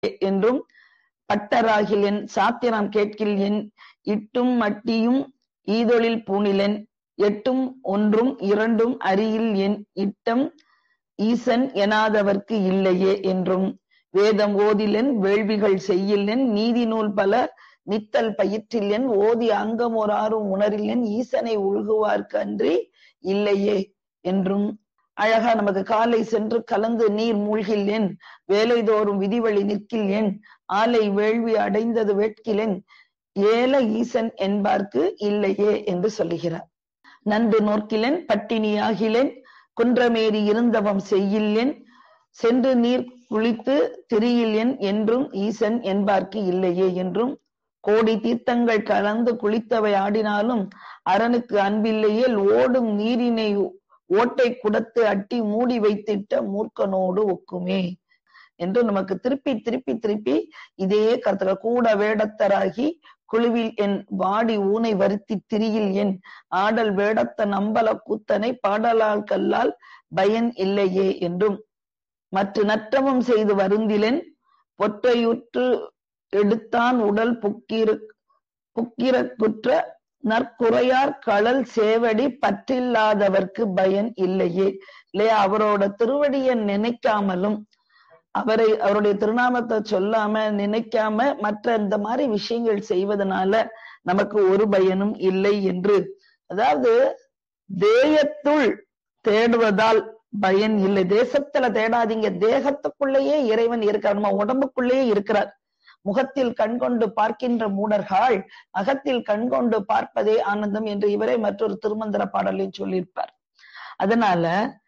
என்றும் பட்டராகில் என் சாத்திரம் கேட்கில் என் இட்டும் மட்டியும் ஈதொழில் பூணிலன் எட்டும் ஒன்றும் இரண்டும் அரியில் என் இட்டம் ஈசன் எனாதவர்க்கு இல்லையே என்றும் வேதம் ஓதிலன் வேள்விகள் செய்யிலன் நீதி நூல் பல நித்தல் பயிற்றிலன் ஓதி அங்கம் ஒரு ஆறும் உணரிலன் ஈசனை உழுகுவார்க்கு அன்றி இல்லையே என்றும் அழகா நமக்கு காலை சென்று கலந்து நீர் மூழ்கில்லேன் வேலைதோறும் விதிவழி நிற்கில்லேன் ஆலை வேள்வி அடைந்தது வேட்கிலேன் ஏல ஈசன் என்பார்க்கு இல்லையே என்று சொல்லுகிறார் நன்று நோக்கிலேன் பட்டினியாகிலேன் குன்றமேறி இருந்தவம் செய்யில்லேன் சென்று நீர் குளித்து திரியில்லேன் என்றும் ஈசன் என்பார்க்கு இல்லையே என்றும் கோடி தீர்த்தங்கள் கலந்து குளித்தவை ஆடினாலும் அரனுக்கு அன்பில்லையேல் ஓடும் நீரினை ஓட்டை குடத்து அட்டி மூடி வைத்திட்ட மூர்க்கனோடு ஒக்குமே என்று நமக்கு திருப்பி திருப்பி திருப்பி இதே கருத்துல கூட வேடத்தராகி குழுவில் என் வாடி ஊனை வருத்தி திரியில் என் ஆடல் வேடத்த நம்பல கூத்தனை பாடலால் கல்லால் பயன் இல்லையே என்றும் மற்ற நற்றமும் செய்து வருந்திலன் பொற்றையுற்று எடுத்தான் உடல் புக்கிரு புக்கிர குற்ற நற்குறையார் களல் சேவடி பற்றில்லாதவர்க்கு பயன் இல்லையே இல்லையா அவரோட திருவடியை நினைக்காமலும் அவரை அவருடைய திருநாமத்தை சொல்லாம நினைக்காம மற்ற இந்த மாதிரி விஷயங்கள் செய்வதனால நமக்கு ஒரு பயனும் இல்லை என்று அதாவது தேயத்துள் தேடுவதால் பயன் இல்லை தேசத்துல தேடாதீங்க தேகத்துக்குள்ளேயே இறைவன் இருக்கிறார் நம்ம உடம்புக்குள்ளேயே இருக்கிறார் முகத்தில் கண்கொண்டு பார்க்கின்ற மூடர்கள் அகத்தில் கண்கொண்டு பார்ப்பதே ஆனந்தம் என்று இவரே மற்றொரு திருமந்திர பாடலையும் சொல்லியிருப்பார் அதனால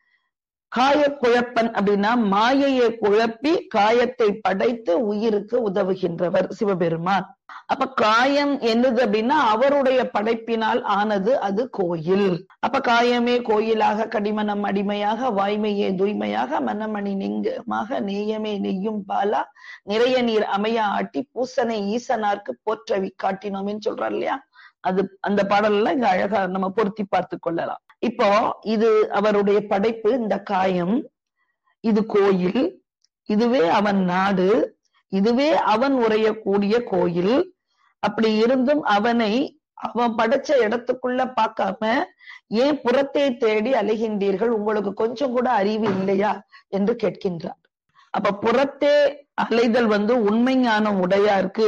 காய குழப்பன் அப்படின்னா மாயையை குழப்பி காயத்தை படைத்து உயிருக்கு உதவுகின்றவர் சிவபெருமான் அப்ப காயம் என்னது அப்படின்னா அவருடைய படைப்பினால் ஆனது அது கோயில் அப்ப காயமே கோயிலாக கடிமனம் அடிமையாக வாய்மையே தூய்மையாக மனமணி நெங்கமாக நேயமே நெய்யும் பாலா நிறைய நீர் அமைய ஆட்டி பூசனை ஈசனார்க்கு போற்றவி காட்டினோம்னு சொல்றார் இல்லையா அது அந்த பாடல்லாம் இங்க அழகா நம்ம பொருத்தி பார்த்து கொள்ளலாம் இப்போ இது அவருடைய படைப்பு இந்த காயம் இது கோயில் இதுவே அவன் நாடு இதுவே அவன் உரையக்கூடிய கோயில் அப்படி இருந்தும் அவனை அவன் படைச்ச இடத்துக்குள்ள பார்க்காம ஏன் புறத்தை தேடி அலைகின்றீர்கள் உங்களுக்கு கொஞ்சம் கூட அறிவு இல்லையா என்று கேட்கின்றார் அப்ப புறத்தே அலைதல் வந்து உண்மை ஞானம் உடையாருக்கு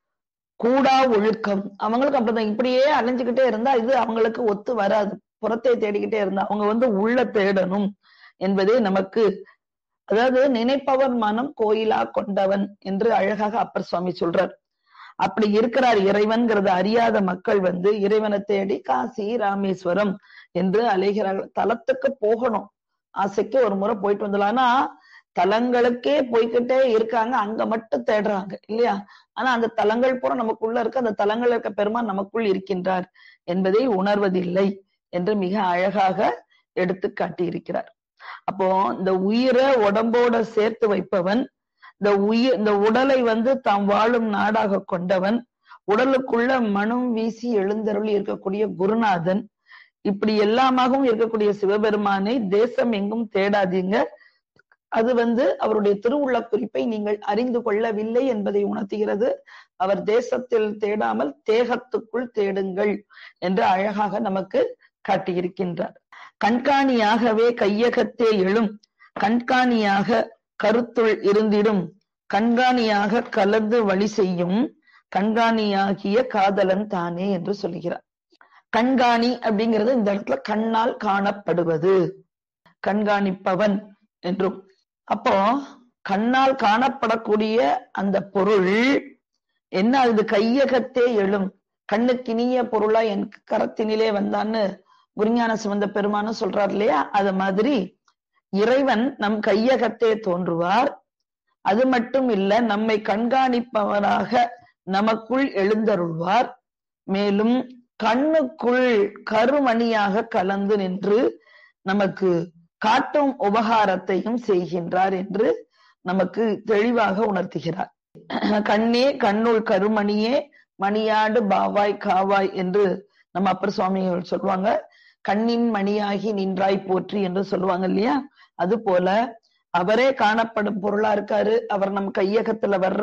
கூடா ஒழுக்கம் அவங்களுக்கு அப்படிதான் இப்படியே அலைஞ்சுக்கிட்டே இருந்தா இது அவங்களுக்கு ஒத்து வராது புறத்தை தேடிக்கிட்டே இருந்தா அவங்க வந்து உள்ள தேடணும் என்பதே நமக்கு அதாவது நினைப்பவன் மனம் கோயிலா கொண்டவன் என்று அழகாக அப்பர் சுவாமி சொல்றார் அப்படி இருக்கிறார் இறைவன்கிறத அறியாத மக்கள் வந்து இறைவனை தேடி காசி ராமேஸ்வரம் என்று அலைகிறார்கள் தலத்துக்கு போகணும் ஆசைக்கு ஒரு முறை போயிட்டு வந்துடலாம் ஆனா தலங்களுக்கே போய்கிட்டே இருக்காங்க அங்க மட்டும் தேடுறாங்க இல்லையா ஆனா அந்த தலங்கள் பூரா நமக்குள்ள இருக்கு அந்த தலங்கள் இருக்க பெருமான் நமக்குள் இருக்கின்றார் என்பதை உணர்வதில்லை என்று மிக அழகாக எடுத்து காட்டியிருக்கிறார் அப்போ இந்த உயிரை உடம்போட சேர்த்து வைப்பவன் இந்த உயிர் இந்த உடலை வந்து தாம் வாழும் நாடாக கொண்டவன் உடலுக்குள்ள மனம் வீசி எழுந்தருளி இருக்கக்கூடிய குருநாதன் இப்படி எல்லாமாகவும் இருக்கக்கூடிய சிவபெருமானை தேசம் எங்கும் தேடாதீங்க அது வந்து அவருடைய திருவுள்ள குறிப்பை நீங்கள் அறிந்து கொள்ளவில்லை என்பதை உணர்த்துகிறது அவர் தேசத்தில் தேடாமல் தேகத்துக்குள் தேடுங்கள் என்று அழகாக நமக்கு காட்டியிருக்கின்றார் கண்காணியாகவே கையகத்தே எழும் கண்காணியாக கருத்துள் இருந்திடும் கண்காணியாக கலந்து வழி செய்யும் கண்காணியாகிய காதலன் தானே என்று சொல்லுகிறார் கண்காணி அப்படிங்கிறது இந்த இடத்துல கண்ணால் காணப்படுவது கண்காணிப்பவன் என்றும் அப்போ கண்ணால் காணப்படக்கூடிய அந்த பொருள் என்ன அது கையகத்தே எழும் கண்ணுக்கினிய பொருளா என் கரத்தினிலே வந்தான்னு குருஞான சிவந்த பெருமானும் சொல்றார் இல்லையா அது மாதிரி இறைவன் நம் கையகத்தே தோன்றுவார் அது மட்டும் இல்ல நம்மை கண்காணிப்பவராக நமக்குள் எழுந்தருள்வார் மேலும் கண்ணுக்குள் கருமணியாக கலந்து நின்று நமக்கு காட்டும் உபகாரத்தையும் செய்கின்றார் என்று நமக்கு தெளிவாக உணர்த்துகிறார் கண்ணே கண்ணுள் கருமணியே மணியாடு பாவாய் காவாய் என்று நம்ம அப்பர் சுவாமிகள் சொல்லுவாங்க கண்ணின் மணியாகி நின்றாய் போற்றி என்று சொல்லுவாங்க இல்லையா அது போல அவரே காணப்படும் பொருளா இருக்காரு அவர் நம் கையகத்துல வர்ற